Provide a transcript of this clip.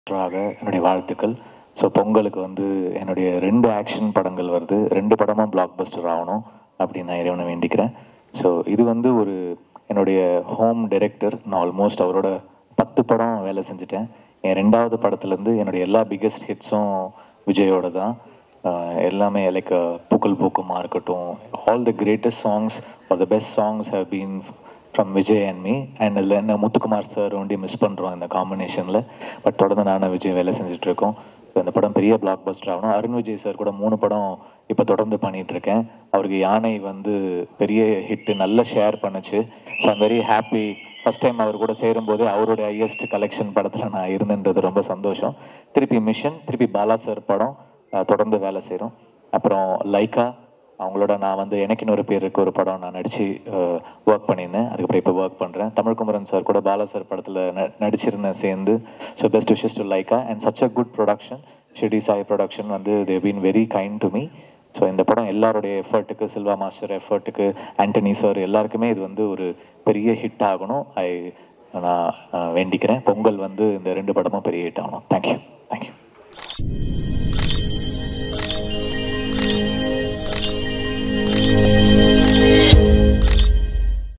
ஆக என்னுடைய வாழ்த்துக்கள் ஸோ பொங்கலுக்கு வந்து என்னுடைய ரெண்டு ஆக்ஷன் படங்கள் வருது ரெண்டு படமும் பிளாக் பஸ்டர் ஆகணும் அப்படின்னு நான் இறைவனை வேண்டிக்கிறேன் ஸோ இது வந்து ஒரு என்னுடைய ஹோம் டைரக்டர் நான் ஆல்மோஸ்ட் அவரோட பத்து படம் வேலை செஞ்சுட்டேன் என் ரெண்டாவது படத்துலேருந்து என்னுடைய எல்லா பிக்கெஸ்ட் ஹிட்ஸும் விஜயோட தான் ஆஹ் எல்லாமே லைக் பூக்கள் பூக்குமா இருக்கட்டும் all the greatest songs are the best songs have been from Vijay and me and இதில் என்ன முத்துக்குமார் சார் ஒண்டி மிஸ் பண்ணுறோம் இந்த காம்பினேஷனில் பட் தொடர்ந்து நானும் விஜய் வேலை செஞ்சுட்டு இருக்கோம் இப்போ இந்த படம் பெரிய பிளாக் பஸ்டர் ஆகணும் அருண் விஜய் சார் கூட மூணு படம் இப்போ தொடர்ந்து பண்ணிட்டு இருக்கேன் அவருக்கு யானை வந்து பெரிய ஹிட்டு நல்ல ஷேர் பண்ணுச்சு so I'm very happy first time அவர் கூட சேரும்போது அவருடைய ஹையஸ்ட் கலெக்ஷன் படத்தில் நான் இருந்துன்றது ரொம்ப சந்தோஷம் திருப்பி மிஷன் திருப்பி பாலா சார் படம் அஹ், தொடர்ந்து வேலை செய்கிறோம் அப்புறம் லைக்கா அவங்களோட நான் வந்து எனக்கு இன்னொரு பேர் இருக்க ஒரு படம் நான் நடித்து ஒர்க் பண்ணியிருந்தேன் அதுக்கப்புறம் இப்போ ஒர்க் பண்ணுறேன் தமிழ்குமரன் சார் கூட பாலா சார் படத்தில் ந நடிச்சிருந்தேன் சேர்ந்து so best wishes to Lyca and such a good production Shirdi Sai production வந்து they been very kind to me so இந்த படம் எல்லாருடைய எஃபர்ட்டுக்கு சில்வா மாஸ்டர் எஃபர்ட்டுக்கு ஆண்டனி சார் எல்லாருக்குமே இது வந்து ஒரு பெரிய ஹிட் ஆகணும் ஐ நான் அஹ், வேண்டிக்கிறேன் பொங்கல் வந்து இந்த ரெண்டு படமும் பெரிய ஹிட் ஆகணும் தேங்க்யூ தேங்க்யூ